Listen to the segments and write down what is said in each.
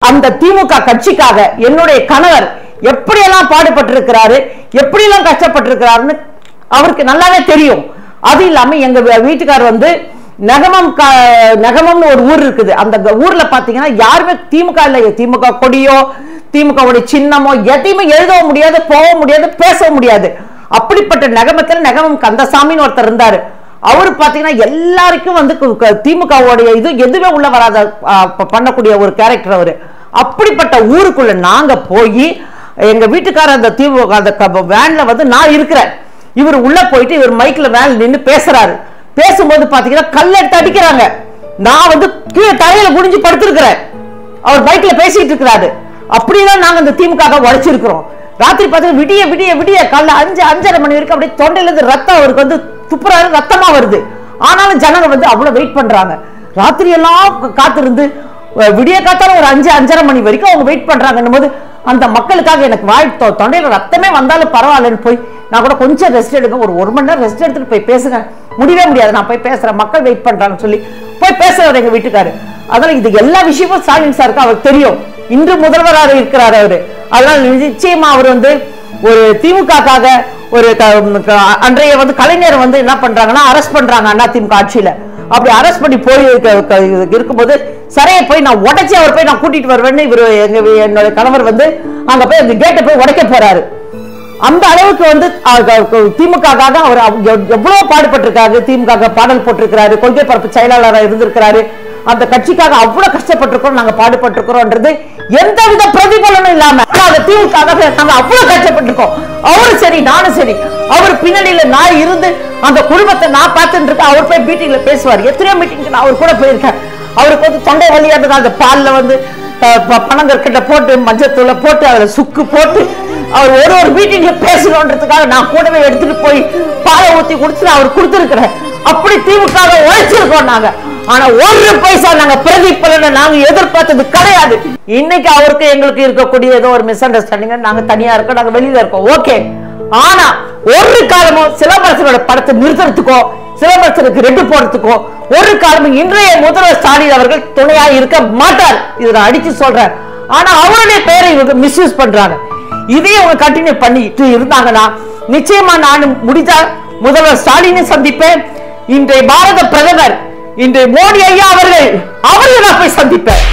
அந்த திமுக கட்சிக்காக என்னுடைய கணவர் எப்படியெல்லாம் பாடுபட்டிருக்கிறாரு எப்படியெல்லாம் கஷ்டப்பட்டிருக்கிறாருன்னு அவருக்கு நல்லாவே தெரியும் அது இல்லாம எங்க வீ- வீட்டுக்கார் வந்து நகமம் க- நகமம்னு ஒரு ஊர் இருக்குது அந்த க- ஊர்ல பாத்தீங்கன்னா யாருமே திமுக இல்ல திமுக கொடியோ திமுகவுடைய சின்னமோ எதையுமே எழுதவும் முடியாது போக முடியாது பேசவும் முடியாது அப்படிப்பட்ட நகமத்துல நகமம் கந்தசாமின்னு ஒருத்தர் இருந்தாரு அவர் பாத்தீங்கன்னா எல்லாருக்கும் வந்து கு- கு- திமுகவுடைய இது எதுவுமே உள்ள வராத ஆ, ப- பண்ணக்கூடிய ஒரு கேரக்டர் அவரு அப்படிப்பட்ட ஊருக்குள்ள நாங்க போய் எங்க வீட்டுக்காரர் அந்த திமுக அந்த க- வேன்ல வந்து நான் இருக்கிறேன் இவர் உள்ள போயிட்டு இவர் மைக்ல வேன்ல நின்னு பேசுறாரு பேசும்போது பாத்தீங்கன்னா கல்லெடுத்து அடிக்கிறாங்க நான் வந்து கீழே தலையில குனிஞ்சு படுத்திருக்கிறேன் அவர் பைக்ல பேசிட்டு இருக்கிறாரு அப்படிதான் நாங்க இந்த திமுக உழைச்சிருக்கிறோம் ராத்திரி பார்த்தா விடிய விடிய விடிய காலைல அஞ்சு அஞ்சரை மணி வரைக்கும் அப்படியே தொண்டையில இருந்து ரத்தம் அவருக்கு வந்து துப்புறாரு ரத்தமா வருது ஆனாலும் ஜனங்க வந்து அவ்வளவு வெயிட் பண்றாங்க ராத்திரி எல்லாம் காத்திருந்து அஹ், விடிய காத்தால ஒரு அஞ்சு அஞ்சரை மணி வரைக்கும் அவங்க வெயிட் பண்றாங்கன்னும் போது அந்த மக்களுக்காக எனக்கு வாய் தொ- தொண்டையில ரத்தமே வந்தாலும் பரவாயில்லன்னு போய் நான் கூட கொஞ்சம் ரெஸ்ட் எடுங்க ஒரு ஒரு மணி நேரம் ரெஸ்ட் எடுத்துட்டு போய் பேசுங்க முடியவே முடியாது நான் போய் பேசுறேன் மக்கள் வெயிட் பண்றாங்கன்னு சொல்லி போய் பேசுறாரு எங்க வீட்டுக்காரு அதனால இது எல்லா விஷயமும் ஸ்டாலின் சாருக்கு அவருக்கு தெரியும் இன்று முதல்வராக இருக்கிறார் அவரு அதனால நிச்சயமா அவர் வந்து ஒரு திமுகக்காக ஒரு க- க- அன்றைய வந்து கலைஞர் வந்து என்ன பண்றாங்கன்னா அரெஸ்ட் பண்றாங்க அண்ணா திமுக ஆட்சியில அப்படி அரெஸ்ட் பண்ணி போய் க- க- இருக்கும்போது சரையை போய் நான் உடைச்சி அவர் போய் நான் கூட்டிட்டு வருவேன்னு இவர் எங்க வீ- என்னோட கணவர் வந்து அங்க போய் அந்த கேட்டை போய் உடைக்க போறாரு அந்த அளவுக்கு வந்து திமுகக்காக அவர் அவ்- எவ்- எவ்வளவு பாடுபட்டிருக்காரு திமுக பாடல் போட்டிருக்கிறாரு கொள்கை பரப்பு செயலாளராக இருந்திருக்கிறாரு அந்த கட்சிக்காக அவ்வளவு கஷ்டப்பட்டிருக்கோம் நாங்க பாடுபட்டிருக்கிறோம்ன்றது எந்தவித பிரதிபலனும் இல்லாம ஆனா அந்த திமுக நாங்க அவ்வளவு கஷ்டப்பட்டிருக்கோம் அவரும் சரி நானும் சரி அவர் பின்னணியில நான் இருந்து அந்த குடும்பத்தை நான் பார்த்துட்டு இருக்கேன் அவர் போய் மீட்டிங்ல பேசுவார் எத்தனையோ மீட்டிங்க்கு நான் அவர் கூட போயிருக்கேன் அவருக்கு வந்து தொண்டை வழியா இருந்தா அந்த பால்ல வந்து ப- ப- பனங்கற்கட்டை போட்டு மஞ்சத்தூளை போட்டு அதுல சுக்கு போட்டு அவர் ஒரு ஒரு மீட்டிங்ல பேசணுன்றதுக்காக நான் கூடவே எடுத்துட்டு போய் பாலை ஊத்தி குடிச்சு நான் அவர் கொடுத்துருக்கிறேன் அப்படி திமுக வை உழைச்சிருக்கோம் நாங்க ஆனா ஒரு பைசா நாங்க பிரதிபலனை நாங்க எதிர்பார்த்தது கிடையாது இன்னைக்கு அவருக்கு எங்களுக்கு இருக்கக்கூடிய ஏதோ ஒரு மிஸ் அண்டர்ஸ்டாண்டிங் நாங்க தனியா இருக்கோம் நாங்க வெளியில இருக்கோம் ஓகே ஆனா ஒரு காலமும் சிலம்பரசனோட படத்தை நிறுத்துறதுக்கோ சிலம்பரசனுக்கு ரெட்டு போடுறதுக்கோ ஒரு காலமும் இன்றைய முதல்வர் ஸ்டாலின் அவர்கள் துணையா இருக்க மாட்டார் இதை நான் அடிச்சு சொல்றேன் ஆனா அவருடைய பெயரை இவங்க மிஸ்யூஸ் பண்றாங்க இதே அவங்க கண்டினியூ பண்ணிட்டு இருந்தாங்கன்னா நிச்சயமா நான் முடிஞ்சா முதல்வர் ஸ்டாலினை சந்திப்பேன் இன்றைய பாரத பிரதமர் இன்றைய மோடி ஐயா அவர்கள் அவர்களை நான் போய் சந்திப்பேன்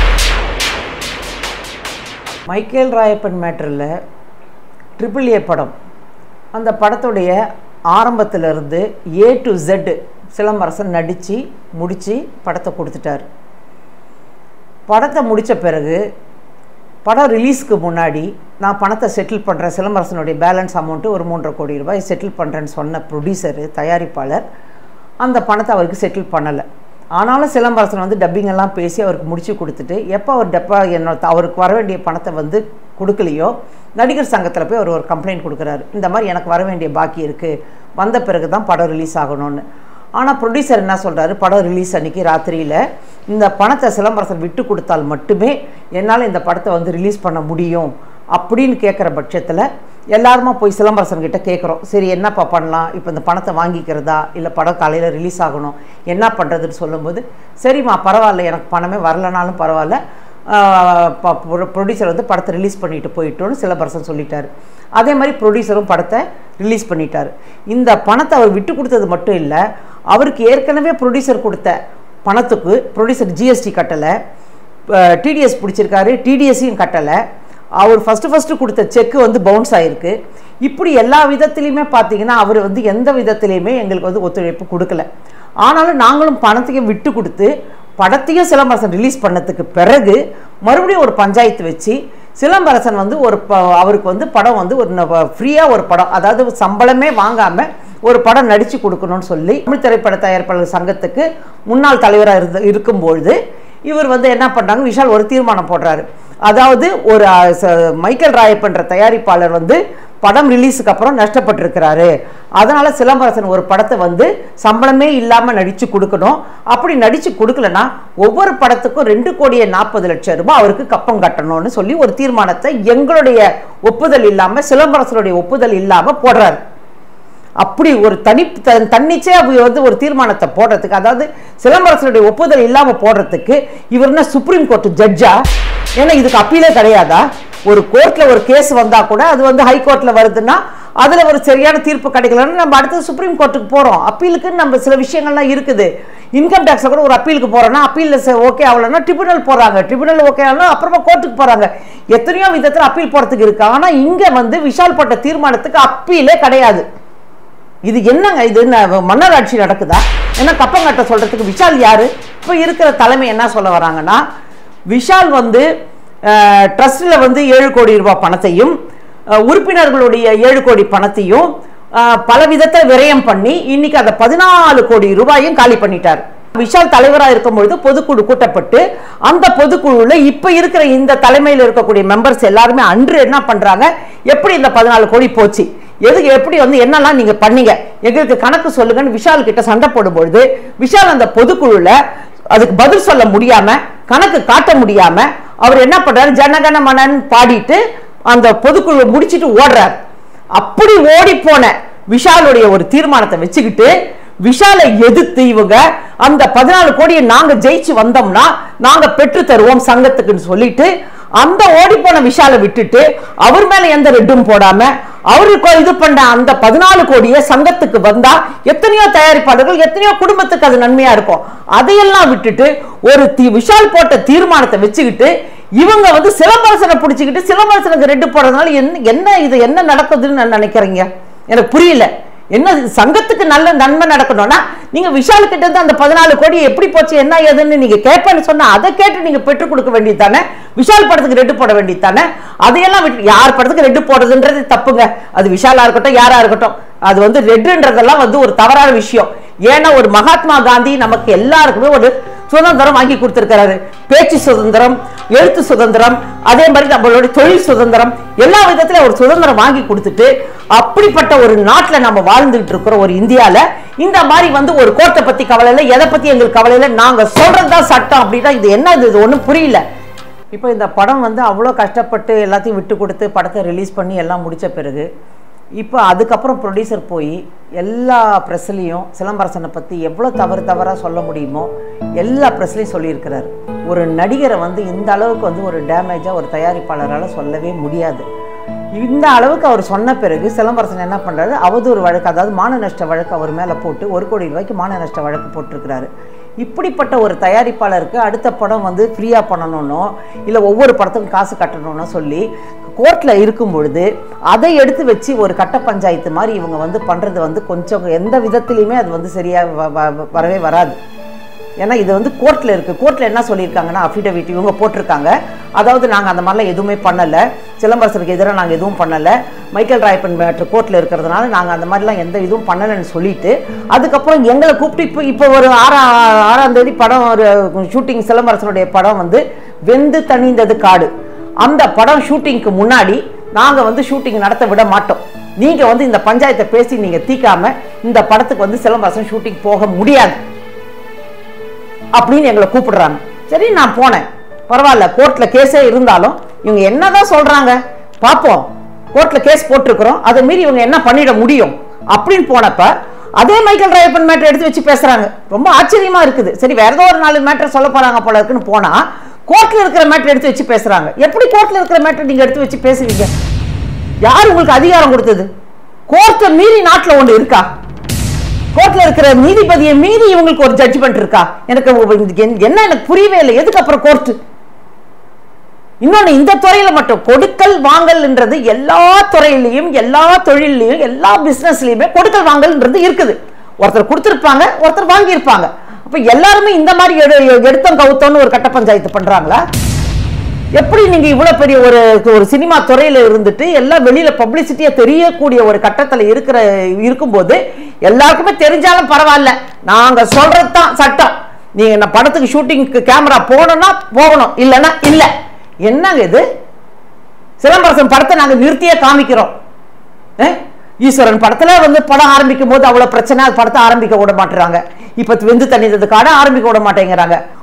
மைக்கேல் ராயப்பன் மேட்டரில் ட்ரிபிள் ஏ படம் அந்த படத்துடைய ஆரம்பத்திலிருந்து ஏ டு Z சிலம்பரசன் நடித்து முடித்து படத்தை கொடுத்துட்டார் படத்தை முடித்த பிறகு படம் ரிலீஸ்க்கு முன்னாடி நான் பணத்தை செட்டில் பண்ணுறேன் சிலம்பரசனுடைய பேலன்ஸ் அமௌண்ட்டு ஒரு மூன்றரை கோடி ரூபாய் செட்டில் பண்ணுறேன்னு சொன்ன ப்ரொடியூசரு தயாரிப்பாளர் அந்த பணத்தை அவருக்கு செட்டில் பண்ணலை ஆனாலும் சிலம்பரசன் வந்து டப்பிங் எல்லாம் பேசி அவருக்கு முடிச்சு கொடுத்துட்டு எப்போ அவர் டப்பா என்னோட அவருக்கு வர வேண்டிய பணத்தை வந்து கொடுக்கலையோ நடிகர் சங்கத்தில் போய் அவர் ஒரு கம்ப்ளைண்ட் கொடுக்குறாரு இந்த மாதிரி எனக்கு வர வேண்டிய பாக்கி இருக்குது வந்த பிறகு தான் படம் ரிலீஸ் ஆகணும்னு ஆனால் ப்ரொடியூசர் என்ன சொல்கிறாரு படம் ரிலீஸ் அன்னைக்கு ராத்திரியில் இந்த பணத்தை சிலம்பரசன் விட்டு கொடுத்தால் மட்டுமே என்னால் இந்த படத்தை வந்து ரிலீஸ் பண்ண முடியும் அப்படின்னு கேட்குற பட்சத்தில் எல்லாருமா போய் சிலம்பரசன் கிட்ட கேட்குறோம் சரி என்னப்பா பண்ணலாம் இப்போ இந்த பணத்தை வாங்கிக்கிறதா இல்லை படம் காலையில் ரிலீஸ் ஆகணும் என்ன பண்ணுறதுன்னு சொல்லும்போது சரிம்மா பரவாயில்ல எனக்கு பணமே வரலனாலும் பரவாயில்ல ப்ரொடியூசர் வந்து படத்தை ரிலீஸ் பண்ணிட்டு போயிட்டோன்னு சிலம்பரசன் சொல்லிட்டாரு அதே மாதிரி ப்ரொடியூசரும் படத்தை ரிலீஸ் பண்ணிட்டாரு இந்த பணத்தை அவர் விட்டு கொடுத்தது மட்டும் இல்லை அவருக்கு ஏற்கனவே ப்ரொடியூசர் கொடுத்த பணத்துக்கு ப்ரொடியூசர் ஜிஎஸ்டி கட்டலை டிடிஎஸ் பிடிச்சிருக்காரு டிடிஎஸ்ஸையும் கட்டலை அவர் ஃபஸ்ட்டு ஃபஸ்ட்டு கொடுத்த செக்கு வந்து பவுன்ஸ் ஆகிருக்கு இப்படி எல்லா விதத்துலையுமே பார்த்தீங்கன்னா அவர் வந்து எந்த விதத்துலையுமே எங்களுக்கு வந்து ஒத்துழைப்பு கொடுக்கல ஆனாலும் நாங்களும் பணத்தையும் விட்டு கொடுத்து படத்தையும் சிலம்பரசன் ரிலீஸ் பண்ணதுக்கு பிறகு மறுபடியும் ஒரு பஞ்சாயத்து வச்சு சிலம்பரசன் வந்து ஒரு ப அவருக்கு வந்து படம் வந்து ஒரு ஃப்ரீயாக ஒரு படம் அதாவது சம்பளமே வாங்காமல் ஒரு படம் நடித்து கொடுக்கணும்னு சொல்லி தமிழ் திரைப்பட தயாரிப்பாளர் சங்கத்துக்கு முன்னாள் தலைவராக இருந்து இருக்கும்பொழுது இவர் வந்து என்ன பண்ணுறாங்க விஷால் ஒரு தீர்மானம் போடுறாரு அதாவது ஒரு அஹ், ச- மைக்கேல் ராயப்பன்ற தயாரிப்பாளர் வந்து படம் ரிலீஸுக்கு அப்புறம் நஷ்டப்பட்டிருக்கிறாரு அதனால சிலம்பரசன் ஒரு படத்தை வந்து சம்பளமே இல்லாமல் நடித்து கொடுக்கணும் அப்படி நடித்து கொடுக்கலனா ஒவ்வொரு படத்துக்கும் ரெண்டு கோடியே நாற்பது லட்சம் ரூபாய் அவருக்கு கப்பம் கட்டணும்னு சொல்லி ஒரு தீர்மானத்தை எங்களுடைய ஒப்புதல் இல்லாமல் சிலம்பரசனுடைய ஒப்புதல் இல்லாமல் போடுறாரு அப்படி ஒரு தனி த- தன்னிச்சையா அவர் வந்து ஒரு தீர்மானத்தை போடுறதுக்கு அதாவது சிலம்பரசனுடைய ஒப்புதல் இல்லாம போடுறதுக்கு இவர் என்ன சுப்ரீம் கோர்ட் ஜட்ஜா ஏன்னா இதுக்கு அப்பீலே கிடையாதா ஒரு கோர்ட்ல ஒரு கேஸ் வந்தா கூட அது வந்து ஹை கோர்ட்ல வருதுன்னா அதுல ஒரு சரியான தீர்ப்பு கிடைக்கலன்னு நம்ம அடுத்து சுப்ரீம் கோர்ட்டுக்கு போறோம் அப்பீலுக்கு நம்ம சில விஷயங்கள்லாம் இருக்குது இன்கம் டேக்ஸ் கூட ஒரு அப்பீலுக்கு போறோம்னா அப்பீல் ஓகே ஆகலன்னா ட்ரிபுனல் போறாங்க ட்ரிபுனல் ஓகே ஆகலாம் அப்புறமா கோர்ட்டுக்கு போறாங்க எத்தனையோ விதத்துல அப்பீல் போறதுக்கு இருக்கு ஆனா இங்க வந்து விஷால் போட்ட தீர்மானத்துக்கு அப்பீலே கிடையாது இது என்னங்க இது என்ன மன்னர் ஆட்சி நடக்குதா என்ன கப்பங்கட்ட சொல்றதுக்கு விஷால் யாரு இப்போ இருக்கிற தலைமை என்ன சொல்ல வராங்கன்னா விஷால் வந்து ட்ரஸ்டில் வந்து ஏழு கோடி ரூபாய் பணத்தையும் அஹ், உறுப்பினர்களுடைய ஏழு கோடி பணத்தையும் அஹ், பல விதத்தை விரயம் பண்ணி இன்னைக்கு அந்த பதினாலு கோடி ரூபாயும் காலி பண்ணிட்டார் விஷால் தலைவராக இருக்கும்பொழுது பொதுக்குழு கூட்டப்பட்டு அந்த பொதுக்குழுல இப்ப இருக்கிற இந்த தலைமையில் இருக்கக்கூடிய மெம்பர்ஸ் எல்லாருமே அன்று என்ன பண்றாங்க எப்படி இந்த பதினாலு கோடி போச்சு எதுக்கு எப்படி வந்து என்னெல்லாம் நீங்க பண்ணீங்க எங்களுக்கு கணக்கு சொல்லுங்கன்னு விஷால் கிட்ட சண்டை போடும்பொழுது விஷால் அந்த பொதுக்குழுல அதுக்கு பதில் சொல்ல முடியாம கணக்கு காட்ட முடியாம அவர் என்ன பண்றாரு ஜனகன மனன் பாடிட்டு அந்த பொதுக்குழு முடிச்சிட்டு ஓடுறார் அப்படி ஓடி போன விஷாலுடைய ஒரு தீர்மானத்தை வச்சுக்கிட்டு விஷாலை எதிர்த்து இவங்க அந்த பதினாலு கோடியை நாங்க ஜெயிச்சு வந்தோம்னா நாங்க பெற்று தருவோம் சங்கத்துக்குன்னு சொல்லிட்டு அந்த ஓடி போன விஷாலை விட்டுட்டு அவர் மேல எந்த ரெட்டும் போடாம அவருக்கு இது பண்ண அந்த பதினாலு கோடியை சங்கத்துக்கு வந்தா எத்தனையோ தயாரிப்பாளர்கள் எத்தனையோ குடும்பத்துக்கு அது நன்மையா இருக்கும் அதையெல்லாம் விட்டுட்டு ஒரு தி- விஷால் போட்ட தீர்மானத்தை வச்சுக்கிட்டு இவங்க வந்து சிலம்பரசனை பிடிச்சிக்கிட்டு சிலம்பரசனுக்கு ரெட்டு போடுறதுனால என்ன என்ன இது என்ன நடக்குதுன்னு நான் நினைக்கிறீங்க எனக்கு புரியல என்ன இது சங்கத்துக்கு நல்ல நன்மை நடக்கணும்னா நீங்க விஷால் கிட்ட இருந்து அந்த பதினாலு கோடி எப்படி போச்சு என்ன ஏதுன்னு நீங்க கேட்பேன்னு சொன்னா அதை கேட்டு நீங்க பெற்றுக் கொடுக்க வேண்டியது தானே விஷால் படத்துக்கு ரெட்டு போட வேண்டியது தானே அதையெல்லாம் விட்டு யார் படத்துக்கு ரெட்டு போடுறதுன்றது தப்புங்க அது விஷாலா இருக்கட்டும் யாரா இருக்கட்டும் அது வந்து ரெட்டுன்றதெல்லாம் வந்து ஒரு தவறான விஷயம் ஏன்னா ஒரு மகாத்மா காந்தி நமக்கு எல்லாருக்குமே ஒரு சுதந்திரம் வாங்கி கொடுத்திருக்கிறாரு பேச்சு சுதந்திரம் எழுத்து சுதந்திரம் அதே மாதிரி நம்மளுடைய தொழில் சுதந்திரம் எல்லா விதத்திலும் ஒரு சுதந்திரம் வாங்கி கொடுத்துட்டு அப்படிப்பட்ட ஒரு நாட்டில் நம்ம வாழ்ந்துகிட்டு இருக்கிற ஒரு இந்தியால இந்த மாதிரி வந்து ஒரு கோர்ட்டை பத்தி கவலை இல்லை எதை பத்தி எங்களுக்கு கவலை இல்லை நாங்க சொல்றதுதான் சட்டம் அப்படின்னா இது என்ன இது இது ஒன்றும் புரியல இப்போ இந்த படம் வந்து அவ்வளோ கஷ்டப்பட்டு எல்லாத்தையும் விட்டு கொடுத்து படத்தை ரிலீஸ் பண்ணி எல்லாம் முடிச்ச பிறகு இப்போ அதுக்கப்புறம் ப்ரொடியூசர் போய் எல்லா ப்ரெஸ்லேயும் சிலம்பரசனை பற்றி எவ்வளோ தவறு தவறாக சொல்ல முடியுமோ எல்லா ப்ரெஸ்லையும் சொல்லியிருக்கிறாரு ஒரு நடிகரை வந்து இந்த அளவுக்கு வந்து ஒரு டேமேஜாக ஒரு தயாரிப்பாளரால் சொல்லவே முடியாது இந்த அளவுக்கு அவர் சொன்ன பிறகு சிலம்பரசன் என்ன பண்ணுறாரு அவதூறு வழக்கு அதாவது மான நஷ்ட வழக்கு அவர் மேலே போட்டு ஒரு கோடி ரூபாய்க்கு மான நஷ்ட வழக்கு போட்டிருக்கிறாரு இப்படிப்பட்ட ஒரு தயாரிப்பாளருக்கு அடுத்த படம் வந்து ஃப்ரீயாக பண்ணணும்னோ இல்லை ஒவ்வொரு படத்துக்கும் காசு கட்டணும்னோ சொல்லி கோர்ட்டில் இருக்கும் பொழுது அதை எடுத்து வச்சு ஒரு கட்ட பஞ்சாயத்து மாதிரி இவங்க வந்து பண்ணுறது வந்து கொஞ்சம் எந்த விதத்துலையுமே அது வந்து சரியாக வரவே வராது ஏன்னா இது வந்து கோர்ட்டில் இருக்குது கோர்ட்டில் என்ன சொல்லியிருக்காங்கன்னா அஃபிடவிட் இவங்க போட்டிருக்காங்க அதாவது நாங்கள் அந்த மாதிரிலாம் எதுவுமே பண்ணலை சிலம்பரசனுக்கு எதிராக நாங்கள் எதுவும் பண்ணலை மைக்கேல் ராயப்பன் மேட்ரு கோர்ட்டில் இருக்கிறதுனால நாங்கள் அந்த மாதிரிலாம் எந்த இதுவும் பண்ணலைன்னு சொல்லிட்டு அதுக்கப்புறம் எங்களை கூப்பிட்டு இப்போ இப்போ ஒரு ஆறாம் ஆறாம் தேதி படம் ஒரு ஷூட்டிங் சிலம்பரசனுடைய படம் வந்து வெந்து தணிந்தது காடு அந்த படம் ஷூட்டிங்க்கு முன்னாடி நாங்கள் வந்து ஷூட்டிங் நடத்த விட மாட்டோம் நீங்கள் வந்து இந்த பஞ்சாயத்தை பேசி நீங்கள் தீக்காம இந்த படத்துக்கு வந்து சிலம்பரசன் ஷூட்டிங் போக முடியாது அப்படின்னு எங்களை கூப்பிடுறாங்க சரி நான் போனேன் பரவாயில்ல கோர்ட்டில் கேஸே இருந்தாலும் இவங்க என்னதான் சொல்றாங்க பார்ப்போம் கோர்ட்டில் கேஸ் போட்டிருக்கிறோம் அதை மீறி இவங்க என்ன பண்ணிட முடியும் அப்படின்னு போனப்ப அதே மைக்கேல் ராயப்பன் மேட்டர் எடுத்து வச்சு பேசுறாங்க ரொம்ப ஆச்சரியமா இருக்குது சரி வேற ஏதோ ஒரு நாலு மேட்டர் சொல்ல போறாங்க போல இருக்குன்னு போனா கோர்ட்ல இருக்கிற மேட்டர் எடுத்து வச்சு பேசுறாங்க எப்படி கோர்ட்ல இருக்கிற மேட்டர் நீங்க எடுத்து வச்சு பேசுவீங்க யார் உங்களுக்கு அதிகாரம் கொடுத்தது கோர்ட்டை மீறி நாட்டுல ஒண்ணு இருக்கா கோர்ட்ல இருக்கிற நீதிபதியை மீறி இவங்களுக்கு ஒரு ஜட்ஜ்மெண்ட் இருக்கா எனக்கு இதுக்கு என்ன- என்ன எனக்கு புரியவே இல்லை எதுக்கு அப்புறம் கோர்ட் இன்னொன்னு இந்த துறையில மட்டும் கொடுக்கல் வாங்கல்ன்றது எல்லா துறையிலையும் எல்லா தொழிலையும் எல்லா பிசினஸ்லயுமே கொடுக்கல் வாங்கல்ன்றது இருக்குது ஒருத்தர் கொடுத்திருப்பாங்க ஒருத்தர் வாங்கியிருப்பாங்க அப்ப எல்லாருமே இந்த மாதிரி எடு எடுத்தம் கவுத்தோன்னு ஒரு கட்ட பஞ்சாயத்து பண்றாங்களா எப்படி நீங்க இவ்வளவு பெரிய ஒரு ஒரு சினிமா துறையில இருந்துட்டு எல்லாம் வெளியில பப்ளிசிட்டியா தெரியக்கூடிய ஒரு கட்டத்துல இருக்கிற இருக்கும்போது எல்லாருக்குமே தெரிஞ்சாலும் பரவாயில்ல நாங்க சொல்றதுதான் சட்டம் நீங்க நான் படத்துக்கு ஷூட்டிங்க்கு கேமரா போகணும்னா போகணும் இல்லைன்னா இல்ல என்னங்க இது சிலம்பரசன் படத்தை நாங்க நிறுத்தியே காமிக்கிறோம் அஹ்? ஈஸ்வரன் படத்துல வந்து படம் ஆரம்பிக்கும் போது அவ்வளவு பிரச்சனை அது படத்தை ஆரம்பிக்க விட மாட்டேறாங்க இப்ப வெந்து தண்ணிது காட ஆரம்பிக்க விட மாட்டேங்கிறாங்க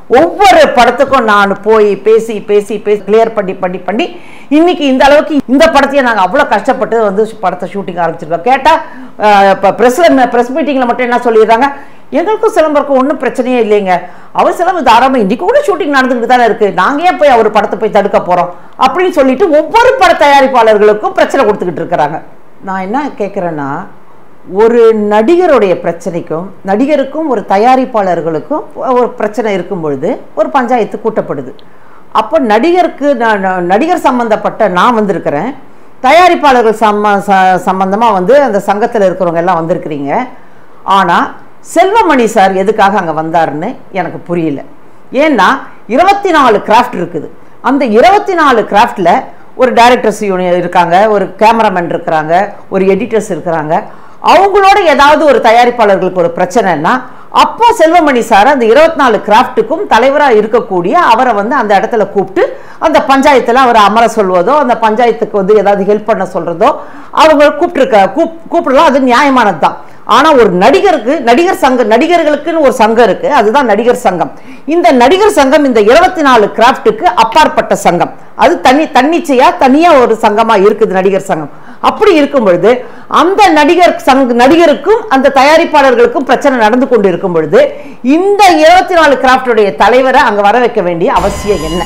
ஒவ்வொரு படத்துக்கும் நான் போய் பேசி பேசி பேசி கிளியர் பண்ணி பண்ணி பண்ணி இன்னைக்கு இந்த அளவுக்கு இந்த படத்தையே நாங்கள் அவ்வளோ கஷ்டப்பட்டு வந்து படத்தை ஷூட்டிங் ஆரம்பிச்சிருக்கோம் கேட்டால் இப்போ ப்ரெஸ்ஸில் ப்ரெஸ் மீட்டிங்கில் மட்டும் என்ன சொல்லிடுறாங்க எங்களுக்கும் சிலம்பருக்கும் ஒன்றும் பிரச்சனையே இல்லைங்க அவர் சிலம்பு தாராளமாக இன்றைக்கி கூட ஷூட்டிங் நடந்துக்கிட்டு தானே இருக்குது நாங்கள் ஏன் போய் அவர் படத்தை போய் தடுக்க போகிறோம் அப்படின்னு சொல்லிட்டு ஒவ்வொரு பட தயாரிப்பாளர்களுக்கும் பிரச்சனை கொடுத்துக்கிட்டு இருக்கிறாங்க நான் என்ன கேட்குறேன்னா ஒரு நடிகருடைய பிரச்சனைக்கும் நடிகருக்கும் ஒரு தயாரிப்பாளர்களுக்கும் ஒரு பிரச்சனை இருக்கும் பொழுது ஒரு பஞ்சாயத்து கூட்டப்படுது அப்போ நடிகருக்கு நான் நான் நடிகர் சம்பந்தப்பட்ட நான் வந்திருக்கிறேன் தயாரிப்பாளர்கள் சம்ம ச- சம்பந்தமா வந்து அந்த சங்கத்தில் இருக்கிறவங்க எல்லாம் வந்திருக்கிறீங்க ஆனால் செல்வமணி சார் எதுக்காக அங்கே வந்தாருன்னு எனக்கு புரியல ஏன்னா இருபத்தி நாலு கிராஃப்ட் இருக்குது அந்த இருபத்தி நாலு கிராஃப்டில் ஒரு டைரக்டர்ஸ் யூனியன் இருக்காங்க ஒரு கேமராமேன் இருக்கிறாங்க ஒரு எடிட்டர்ஸ் இருக்கிறாங்க அவங்களோட ஏதாவது ஒரு தயாரிப்பாளர்களுக்கு ஒரு பிரச்சனைன்னா அப்போ செல்வமணி சார் அந்த இருபத்தி நாலு கிராஃப்ட்டுக்கும் தலைவராக இருக்கக்கூடிய அவரை வந்து அந்த இடத்துல கூப்பிட்டு அந்த பஞ்சாயத்தில் அவர் அமர சொல்வதோ அந்த பஞ்சாயத்துக்கு வந்து ஏதாவது ஹெல்ப் பண்ண சொல்றதோ அவங்க கூப்பிட்டுருக்க கூப் கூப்பிடலாம் அது நியாயமானது தான் ஆனா ஒரு நடிகருக்கு நடிகர் சங்கம் நடிகர்களுக்குன்னு ஒரு சங்கம் இருக்கு அதுதான் நடிகர் சங்கம் இந்த நடிகர் சங்கம் இந்த இருபத்தி நாலு கிராஃப்ட்டுக்கு அப்பாற்பட்ட சங்கம் அது தனி தன்னிச்சையா தனியா ஒரு சங்கமா இருக்குது நடிகர் சங்கம் அப்படி இருக்கும் பொழுது அந்த நடிகர் சங்க நடிகருக்கும் அந்த தயாரிப்பாளர்களுக்கும் பிரச்சனை நடந்து கொண்டு இருக்கும் பொழுது இந்த இருபத்தி நாலு கிராஃப்டுடைய தலைவரை அங்க வர வைக்க வேண்டிய அவசியம் என்ன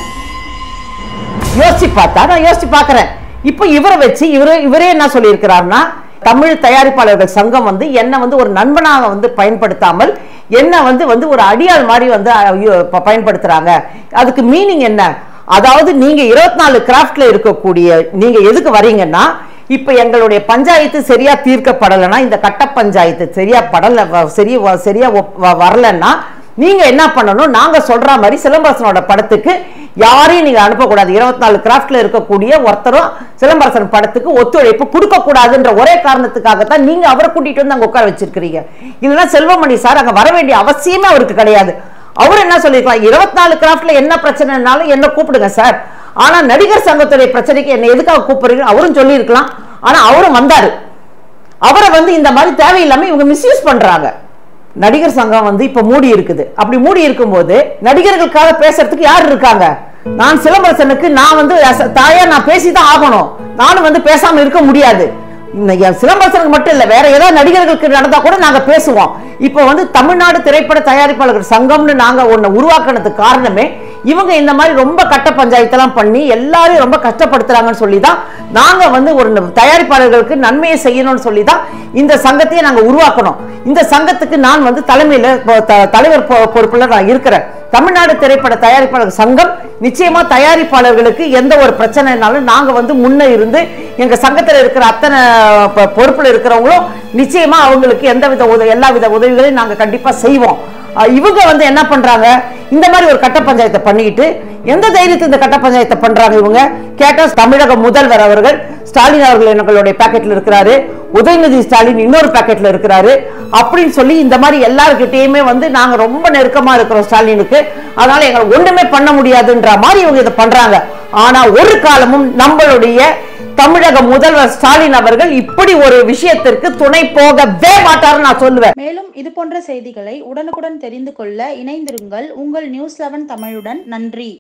யோசிச்சு பார்த்தா நான் யோசிச்சு பார்க்கறேன் இப்போ இவரை வச்சு இவரு இவரே என்ன சொல்லியிருக்கிறாருன்னா தமிழ் தயாரிப்பாளர்கள் சங்கம் வந்து என்ன வந்து ஒரு நண்பனாக வந்து பயன்படுத்தாமல் என்ன வந்து வந்து ஒரு அடியாள் மாதிரி வந்து ஐயோ, ப- பயன்படுத்துறாங்க அதுக்கு மீனிங் என்ன அதாவது நீங்க இருபத்தி நாலு கிராஃப்ட்ல இருக்கக்கூடிய நீங்க எதுக்கு வரீங்கன்னா இப்ப எங்களுடைய பஞ்சாயத்து சரியா தீர்க்கப்படலைன்னா இந்த கட்ட பஞ்சாயத்து சரியா படல வ- சரி வ- சரியா ஒப்- வ- வரலன்னா நீங்க என்ன பண்ணணும் நாங்க சொல்ற மாதிரி சிலம்பரசனோட படத்துக்கு யாரையும் நீங்க அனுப்பக்கூடாது இருபத்தி நாலு கிராஃப்ட்ல இருக்கக்கூடிய ஒருத்தரும் சிலம்பரசன் படத்துக்கு ஒத்துழைப்பு கொடுக்க கூடாதுன்ற ஒரே காரணத்துக்காகத்தான் நீங்க அவரை கூட்டிட்டு வந்து அங்க உட்கார வச்சிருக்கிறீங்க இல்லைன்னா செல்வமணி சார் அங்க வர வேண்டிய அவசியமே அவருக்கு கிடையாது அவர் என்ன சொல்லியிருக்கலாம் இருபத்தி நாலு கிராஃப்ட்ல என்ன பிரச்சனைனாலும் என்ன கூப்பிடுங்க சார் ஆனா நடிகர் சங்கத்துடைய பிரச்சனைக்கு என்ன எதுக்காக கூப்பிடுறீங்க அவரும் சொல்லியிருக்கலாம் ஆனா அவரும் வந்தாரு அவரை வந்து இந்த மாதிரி தேவையில்லாம இவங்க மிஸ்யூஸ் பண்றாங்க நடிகர் சங்கம் வந்து இப்ப மூடி இருக்குது அப்படி மூடி இருக்கும்போது நடிகர்களுக்காக பேசுறதுக்கு யார் இருக்காங்க நான் சிலம்பரசனுக்கு நான் வந்து as a தாயா நான் பேசிதான் ஆகணும் நானும் வந்து பேசாம இருக்க முடியாது இந்த என் சிலம்பரசனுக்கு மட்டும் இல்ல வேற ஏதாவது நடிகர்களுக்கு நடந்தா கூட நாங்க பேசுவோம் இப்போ வந்து தமிழ்நாடு திரைப்பட தயாரிப்பாளர்கள் சங்கம்னு நாங்க ஒண்ணு உருவாக்குனதுக்கு காரணமே இவங்க இந்த மாதிரி ரொம்ப கட்ட பஞ்சாயத்தெல்லாம் பண்ணி எல்லாரையும் ரொம்ப கஷ்டப்படுத்துறாங்கன்னு சொல்லி தான் நாங்க வந்து ஒரு தயாரிப்பாளர்களுக்கு நன்மையை செய்யணும்னு சொல்லி தான் இந்த சங்கத்தையே நாங்க உருவாக்கணும் இந்த சங்கத்துக்கு நான் வந்து தலைமையில பொ- த- தலைவர் பொ- பொறுப்புல நான் இருக்கிறேன் தமிழ்நாடு திரைப்பட தயாரிப்பாளர் சங்கம் நிச்சயமா தயாரிப்பாளர்களுக்கு எந்த ஒரு பிரச்சனைனாலும் நாங்க வந்து முன்ன இருந்து எங்க சங்கத்துல இருக்கிற அத்தனை பொ- பொறுப்புல இருக்கிறவங்களும் நிச்சயமா அவங்களுக்கு எந்த வித உதவி எல்லா வித உதவிகளையும் நாங்க கண்டிப்பா செய்வோம் அஹ் இவங்க வந்து என்ன பண்றாங்க இந்த மாதிரி ஒரு கட்ட பஞ்சாயத்தை பண்ணிக்கிட்டு எந்த தைரியத்தை இந்த கட்ட பஞ்சாயத்தை பண்றாங்க இவங்க கேட்டா தமிழக முதல்வர் அவர்கள் ஸ்டாலின் அவர்கள் எங்களுடைய பாக்கெட்ல இருக்கிறாரு உதயநிதி ஸ்டாலின் இன்னொரு பாக்கெட்ல இருக்கிறாரு அப்படின்னு சொல்லி இந்த மாதிரி எல்லாருக்கிட்டையுமே வந்து நாங்க ரொம்ப நெருக்கமா இருக்கிறோம் ஸ்டாலினுக்கு அதனால எங்களை ஒண்ணுமே பண்ண முடியாதுன்ற மாதிரி இவங்க இதை பண்றாங்க ஆனா ஒரு காலமும் நம்மளுடைய தமிழக முதல்வர் ஸ்டாலின் அவர்கள் இப்படி ஒரு விஷயத்திற்கு துணை போகவே மாட்டாருன்னு நான் சொல்லுவேன் மேலும் இது போன்ற செய்திகளை உடனுக்குடன் தெரிந்து கொள்ள இணைந்திருங்கள் உங்கள் நியூஸ் லெவன் தமிழுடன் நன்றி